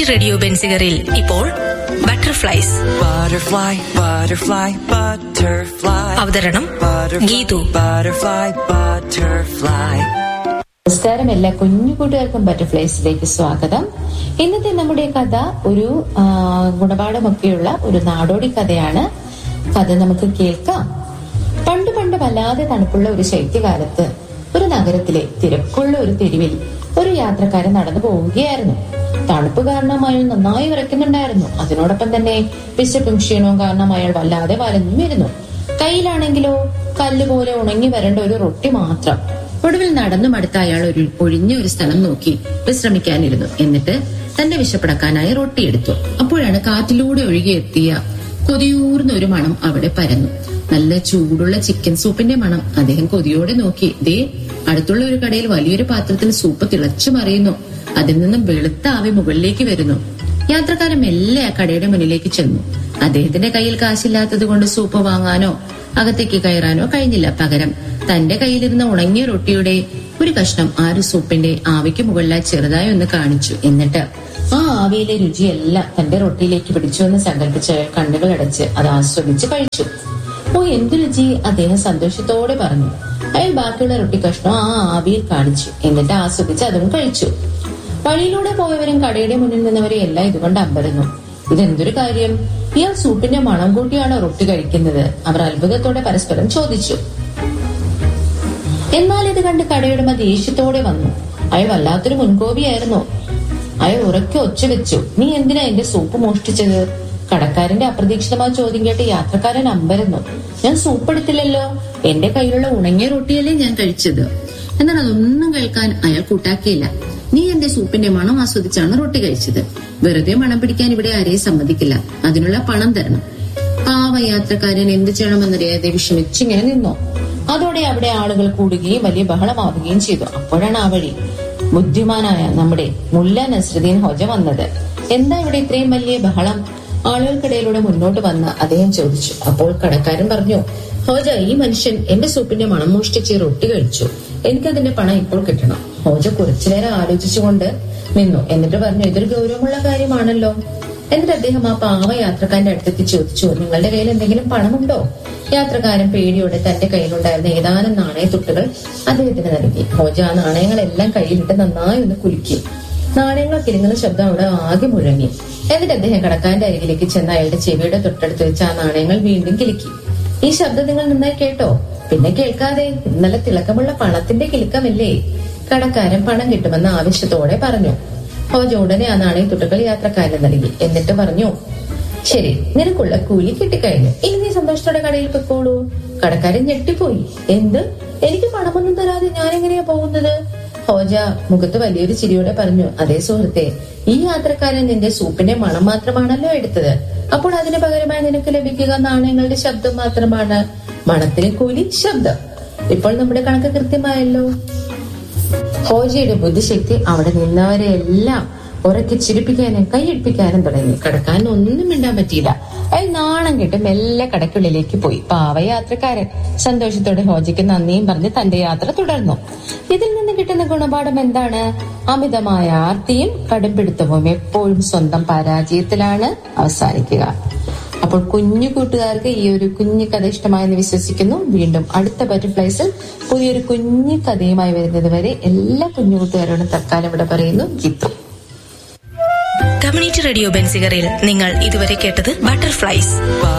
Community radio ബെൻസിഗറിൽ ഇപ്പോൾ butterflies Butterfly, butterfly, butterfly. അവതരണം Butterfly, ഗീതു butterfly, butterfly. നമസ്കാരം എല്ലാ കുഞ്ഞു കൂട്ടുകാർക്കും ബട്ടർഫ്ലൈസിലേക്ക് സ്വാഗതം ഇന്നത്തെ നമ്മുടെ കഥ ഒരു ആ, ഗുണപാഠമൊക്കെയുള്ള ഒരു നാടോടി കഥയാണ് കഥ നമുക്ക് കേൾക്കാം പണ്ട് പണ്ട് വല്ലാതെ തണുപ്പുള്ള ഒരു ശൈത്യകാലത്ത് ഒരു നഗരത്തിലെ തിരക്കുള്ള ഒരു തെരുവിൽ ഒരു യാത്രക്കാരൻ നടന്നു പോവുകയായിരുന്നു തണുപ്പ് കാരണം അയാൾ നന്നായി വിറയ്ക്കുന്നുണ്ടായിരുന്നു അതിനോടൊപ്പം തന്നെ വിശപ്പും ക്ഷീണവും കാരണം അയാൾ വല്ലാതെ വലഞ്ഞു വരുന്നു കയ്യിലാണെങ്കിലോ കല്ല് പോലെ ഉണങ്ങി വരേണ്ട ഒരു റൊട്ടി മാത്രം ഒടുവിൽ നടന്നു മടുത്ത അയാൾ ഒരു ഒഴിഞ്ഞ ഒരു സ്ഥലം നോക്കി വിശ്രമിക്കാനിരുന്നു എന്നിട്ട് തന്റെ വിശപ്പടക്കാനായി റൊട്ടി എടുത്തു അപ്പോഴാണ് കാറ്റിലൂടെ ഒഴുകിയെത്തിയ കൊതിയൂർന്ന ഒരു മണം അവിടെ പരന്നു നല്ല ചൂടുള്ള ചിക്കൻ സൂപ്പിന്റെ മണം അദ്ദേഹം കൊതിയോടെ നോക്കി ദേ അടുത്തുള്ള ഒരു കടയിൽ വലിയൊരു പാത്രത്തിൽ സൂപ്പ് തിളച്ചു മറിയുന്നു അതിൽ നിന്നും വെളുത്ത ആവി മുകളിലേക്ക് വരുന്നു യാത്രക്കാരൻ മെല്ലെ ആ കടയുടെ മുന്നിലേക്ക് ചെന്നു അദ്ദേഹത്തിന്റെ കയ്യിൽ കാശില്ലാത്തത് കൊണ്ട് സൂപ്പ് വാങ്ങാനോ അകത്തേക്ക് കയറാനോ കഴിഞ്ഞില്ല പകരം തന്റെ കയ്യിലിരുന്ന ഉണങ്ങിയ റൊട്ടിയുടെ ഒരു കഷ്ണം ആ ഒരു സൂപ്പിന്റെ ആവിക്ക് മുകളിലായി ചെറുതായി ഒന്ന് കാണിച്ചു എന്നിട്ട് ആ ആവിയിലെ രുചിയെല്ലാം തന്റെ റൊട്ടിയിലേക്ക് പിടിച്ചു എന്ന് സങ്കല്പിച്ച് അയാൾ കണ്ണുകൾ അടച്ച് അത് ആസ്വദിച്ച് കഴിച്ചു ഓ എന്തു രുചി അദ്ദേഹം സന്തോഷത്തോടെ പറഞ്ഞു അയാൾ ബാക്കിയുള്ള റൊട്ടി കഷ്ണം ആ ആവിയിൽ കാണിച്ചു എന്നിട്ട് ആസ്വദിച്ച് അതും കഴിച്ചു വഴിയിലൂടെ പോയവരും കടയുടെ മുന്നിൽ നിന്നവരെ എല്ലാം ഇതുകൊണ്ട് അമ്പരന്നു ഇതെന്തൊരു കാര്യം ഇയാൾ സൂപ്പിന്റെ മണം കൂട്ടിയാണോ റൊട്ടി കഴിക്കുന്നത് അവർ അത്ഭുതത്തോടെ പരസ്പരം ചോദിച്ചു എന്നാൽ ഇത് കണ്ട് കടയുടമ ദേഷ്യത്തോടെ വന്നു അയാൾ വല്ലാത്തൊരു മുൻകോപിയായിരുന്നു അയാൾ ഉറക്കെ ഒച്ച വെച്ചു നീ എന്തിനാ എന്റെ സൂപ്പ് മോഷ്ടിച്ചത് കടക്കാരന്റെ അപ്രതീക്ഷിതമായ ചോദ്യം കേട്ട് യാത്രക്കാരൻ അമ്പരന്നു ഞാൻ സൂപ്പ് എടുത്തില്ലല്ലോ എന്റെ കയ്യിലുള്ള ഉണങ്ങിയ റൊട്ടിയല്ലേ ഞാൻ കഴിച്ചത് എന്നാൽ അതൊന്നും കഴിക്കാൻ അയാൾ കൂട്ടാക്കിയില്ല നീ എന്റെ സൂപ്പിന്റെ മണം ആസ്വദിച്ചാണ് റൊട്ടി കഴിച്ചത് വെറുതെ മണം പിടിക്കാൻ ഇവിടെ ആരെയും സമ്മതിക്കില്ല അതിനുള്ള പണം തരണം പാവ യാത്രക്കാരൻ എന്ത് ചെയ്യണമെന്നറിയാതെ വിഷമിച്ചിങ്ങനെ നിന്നു അതോടെ അവിടെ ആളുകൾ കൂടുകയും വലിയ ബഹളമാവുകയും ചെയ്തു അപ്പോഴാണ് ആ വഴി ബുദ്ധിമാനായ നമ്മുടെ മുല്ല നസ്രുദ്ദീൻ ഹോജ വന്നത് എന്താ ഇവിടെ ഇത്രയും വലിയ ബഹളം ആളുകൾക്കിടയിലൂടെ മുന്നോട്ട് വന്ന് അദ്ദേഹം ചോദിച്ചു അപ്പോൾ കടക്കാരൻ പറഞ്ഞു ഹോജ ഈ മനുഷ്യൻ എന്റെ സൂപ്പിന്റെ മണം മോഷ്ടിച്ച് റൊട്ടി കഴിച്ചു എനിക്കതിന്റെ പണം ഇപ്പോൾ കിട്ടണം ഹോജ കുറച്ചുനേരം ആലോചിച്ചുകൊണ്ട് നിന്നു എന്നിട്ട് പറഞ്ഞു ഇതൊരു ഗൗരവമുള്ള കാര്യമാണല്ലോ എന്നിട്ട് അദ്ദേഹം ആ പാവ യാത്രക്കാരന്റെ അടുത്തെത്തി ചോദിച്ചു നിങ്ങളുടെ കയ്യിൽ എന്തെങ്കിലും പണമുണ്ടോ യാത്രക്കാരൻ പേടിയോടെ തന്റെ കയ്യിലുണ്ടായിരുന്ന ഏതാനും നാണയത്തുട്ടുകൾ അദ്ദേഹത്തിന് നൽകി ഹോജ ആ നാണയങ്ങളെല്ലാം കയ്യിലിട്ട് നന്നായി ഒന്ന് കുലുക്കി നാണയങ്ങൾ കിരുങ്ങുന്ന ശബ്ദം അവിടെ ആകെ മുഴങ്ങി എന്നിട്ട് അദ്ദേഹം കടക്കാരന്റെ അരികിലേക്ക് ചെന്ന് അയാളുടെ ചെവിയുടെ തൊട്ടടുത്ത് വെച്ച് ആ നാണയങ്ങൾ വീണ്ടും കിലുക്കി ഈ ശബ്ദം നിങ്ങൾ നന്നായി കേട്ടോ പിന്നെ കേൾക്കാതെ ഇത് നല്ല തിളക്കമുള്ള പണത്തിന്റെ കിലുക്കമല്ലേ കടക്കാരൻ പണം കിട്ടുമെന്ന് ആവശ്യത്തോടെ പറഞ്ഞു ഹോജ ഉടനെ ആ നാണയത്തുട്ടുകൾ യാത്രക്കാരന് നൽകി എന്നിട്ട് പറഞ്ഞു ശരി നിനക്കുള്ള കൂലി കിട്ടിക്കഴിഞ്ഞു ഇനി നീ സന്തോഷത്തോടെ കടയിൽ പൊക്കോളൂ കടക്കാരൻ ഞെട്ടിപ്പോയി എന്ത് എനിക്ക് പണമൊന്നും തരാതെ ഞാൻ എങ്ങനെയാ പോകുന്നത് ഹോജ മുഖത്ത് വലിയൊരു ചിരിയോടെ പറഞ്ഞു അതേ സുഹൃത്തെ ഈ യാത്രക്കാരൻ നിന്റെ സൂപ്പിന്റെ മണം മാത്രമാണല്ലോ എടുത്തത് അപ്പോൾ അതിന് പകരമായി നിനക്ക് ലഭിക്കുക നാണയങ്ങളുടെ ശബ്ദം മാത്രമാണ് മണത്തിന് കൂലി ശബ്ദം ഇപ്പോൾ നമ്മുടെ കണക്ക് കൃത്യമായല്ലോ ഹോജയുടെ ബുദ്ധിശക്തി അവിടെ നിന്നവരെ എല്ലാം ഉറക്കി ചിരിപ്പിക്കാനും കൈയടിപ്പിക്കാനും തുടങ്ങി കടക്കാൻ ഒന്നും മിണ്ടാൻ പറ്റിയില്ല അയാൾ നാണം കെട്ട് മെല്ലെ കടക്കുള്ളിലേക്ക് പോയി പാവ യാത്രക്കാരൻ സന്തോഷത്തോടെ ഹോജയ്ക്ക് നന്ദിയും പറഞ്ഞ് തന്റെ യാത്ര തുടർന്നു ഇതിൽ നിന്ന് കിട്ടുന്ന ഗുണപാഠം എന്താണ് അമിതമായ ആർത്തിയും കടുംപിടുത്തവും എപ്പോഴും സ്വന്തം പരാജയത്തിലാണ് അവസാനിക്കുക അപ്പോൾ കുഞ്ഞു കൂട്ടുകാർക്ക് ഈ ഒരു കുഞ്ഞു കഥ ഇഷ്ടമായെന്ന് വിശ്വസിക്കുന്നു വീണ്ടും അടുത്ത ബട്ടർഫ്ലൈസിൽ പുതിയൊരു കുഞ്ഞു കഥയുമായി വരുന്നത് വരെ എല്ലാ കുഞ്ഞു കൂട്ടുകാരോടും തൽക്കാലം ഇവിടെ പറയുന്നു ഗീത്തു കമ്മ്യൂണിറ്റി റേഡിയോ ബെൻസിഗറിൽ നിങ്ങൾ ഇതുവരെ കേട്ടത് ബട്ടർഫ്ലൈസ്